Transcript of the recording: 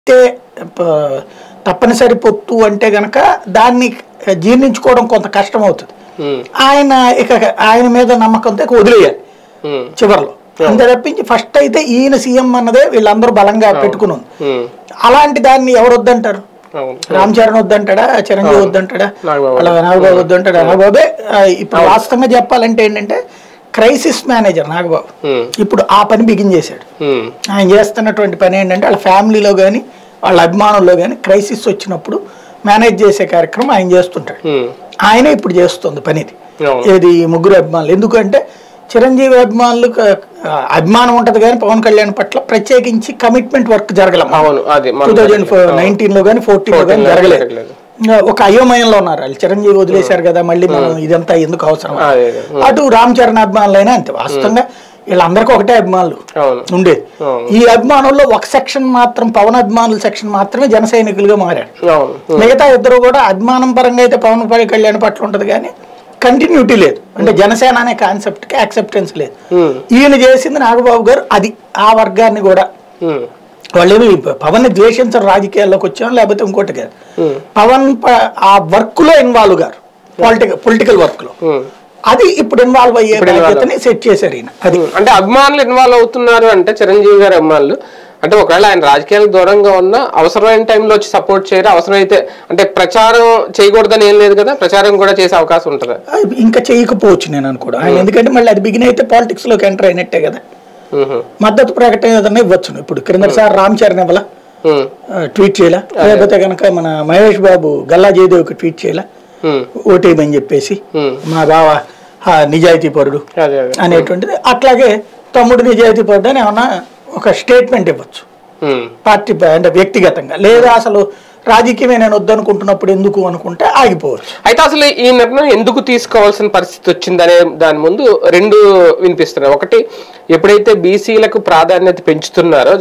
అయితే ప- తప్పనిసరి పొత్తు అంటే గనక దాన్ని జీర్ణించుకోవడం కొంత కష్టం అవుతుంది ఉమ్, ఆయన ఇక ఆయన మీద నమ్మకంతో ఇక వదిలేయాలి ఉమ్, చివరిలో అంతే తప్పించి ఫస్ట్ అయితే ఈయన సీఎం అన్నదే వీళ్ళందరూ బలంగా పెట్టుకుని ఉంది ఉమ్, అలాంటి దాన్ని ఎవరు వద్దంటారు అవును రామ్ చరణ్ వద్దంటాడా చిరంజీవి వద్దంటాడా నాగబాబు. అలా నాగబాబు వద్దంటాడా నాగబాబే ఆ, ఇప్పుడు వాస్తవంగా చెప్పాలంటే ఏంటంటే క్రైసిస్ మేనేజర్ నాగబాబు ఉమ్, ఇప్పుడు ఆ పని బిగిన్ చేశాడు ఉమ్, ఆయన చేస్తున్నటువంటి పని ఏంటంటే వాళ్ళ ఫ్యామిలీలో కానీ వాళ్ళ అభిమానుల్లో కానీ క్రైసిస్ వచ్చినప్పుడు మేనేజ్ చేసే కార్యక్రమం ఆయన చేస్తుంటాడు ఉమ్, ఆయన ఇప్పుడు చేస్తుంది పనిది అవును ఏది ఈ ముగ్గురు అభిమానులు ఎందుకంటే చిరంజీవి అభిమానులు అభిమానం ఉంటది కానీ పవన్ కళ్యాణ్ పట్ల ప్రత్యేకించి కమిట్మెంట్ వర్క్ జరగలం అవును అది మన టూ థౌజండ్ నైన్టీన్ లో కానీ ఫోర్టీన్ లో కానీ జరగలేదు జరగలేదు. ఇంకా ఒక అయోమయంలో ఉన్నారు వాళ్ళు చిరంజీవి వదిలేశారు కదా మళ్ళీ మనం ఇదంతా ఎందుకు అవసరం అదే అదే. అటు రామ్ చరణ్ అభిమానులైనా అంతే వాస్తవంగా వీళ్ళందరికీ ఒకటే అభిమానులు అవును ఉండేది అవును. ఈ అభిమానుల్లో ఒక సెక్షన్ మాత్రం పవన్ అభిమానుల సెక్షన్ మాత్రమే జన సైనికులుగా మారారు అవును ఉమ్, మిగతా ఇద్దరు కూడా అభిమానం పరంగా అయితే పవన్ కళ్యాణ్ పట్ల ఉంటది కానీ కంటిన్యూటీ లేదు అంటే జనసేన అనే కాన్సెప్ట్ కి యాక్సెప్టెన్స్ లేదు ఉమ్, ఈయన చేసింది నాగబాబు గారు అది ఆ వర్గాన్ని కూడా ఉమ్, వాళ్ళేమి పవన్ ద్వేషించరు రాజకీయాల్లోకి వచ్చాం లేకపోతే ఇంకోటి కాదు ఉమ్, పవన్ ప- ఆ వర్క్ లో ఇన్వాల్వ్ గారు పొలిటికల్ పొలిటికల్ వర్క్ లో ఉమ్. అది ఇప్పుడు ఇన్వాల్వ్ అయ్యే బాధ్యతని సెట్ చేశారు ఈయన అది అంటే అభిమానులు ఇన్వాల్వ్ అవుతున్నారు అంటే చిరంజీవి గారి అభిమానులు అంటే ఒకవేళ ఆయన రాజకీయాలకు దూరంగా ఉన్న అవసరమైన టైంలో వచ్చి సపోర్ట్ చేయరు అవసరమైతే అంటే ప్రచారం చేయకూడదని ఏం లేదు కదా ప్రచారం కూడా చేసే అవకాశం ఉంటుందా అది ఇంకా చేయకపోవచ్చు నేను అనుకోవడం ఆయన ఎందుకంటే మళ్ళీ అది బిగిన్ అయితే పాలిటిక్స్ లోకి ఎంటర్ అయినట్టే కదా ఉహు, మద్దతు ప్రకటన ఏదన్నా ఇవ్వచ్చు ఇప్పుడు క్రిందసారి రామ్ చరణ్ ఇవ్వాల ఉమ్, ట్వీట్ చేయలే లేకపోతే కనుక మన మహేష్ బాబు గల్లా జయదేవ్కి ట్వీట్ చేయలే ఉమ్, ఓటేయమని చెప్పేసి ఉమ్. మా బావ ఆ, నిజాయితీ పరుడు అదే అదే అనేటువంటిది అట్లాగే తమ్ముడు నిజాయితీ పరుడు అని ఏమన్నా ఒక స్టేట్మెంట్ ఇవ్వచ్చు ఉమ్, పార్టీ ప- అంటే వ్యక్తిగతంగా లేదా అసలు రాజకీయమే నేను వద్దనుకుంటున్నప్పుడు ఎందుకు అనుకుంటే ఆగిపోవచ్చు అయితే అసలు ఈ నిర్ణయం ఎందుకు తీసుకోవాల్సిన పరిస్థితి వచ్చిందనే దాని ముందు రెండు వినిపిస్తున్నాయి ఒకటి ఎప్పుడైతే బీసీలకు ప్రాధాన్యత పెంచుతున్నారో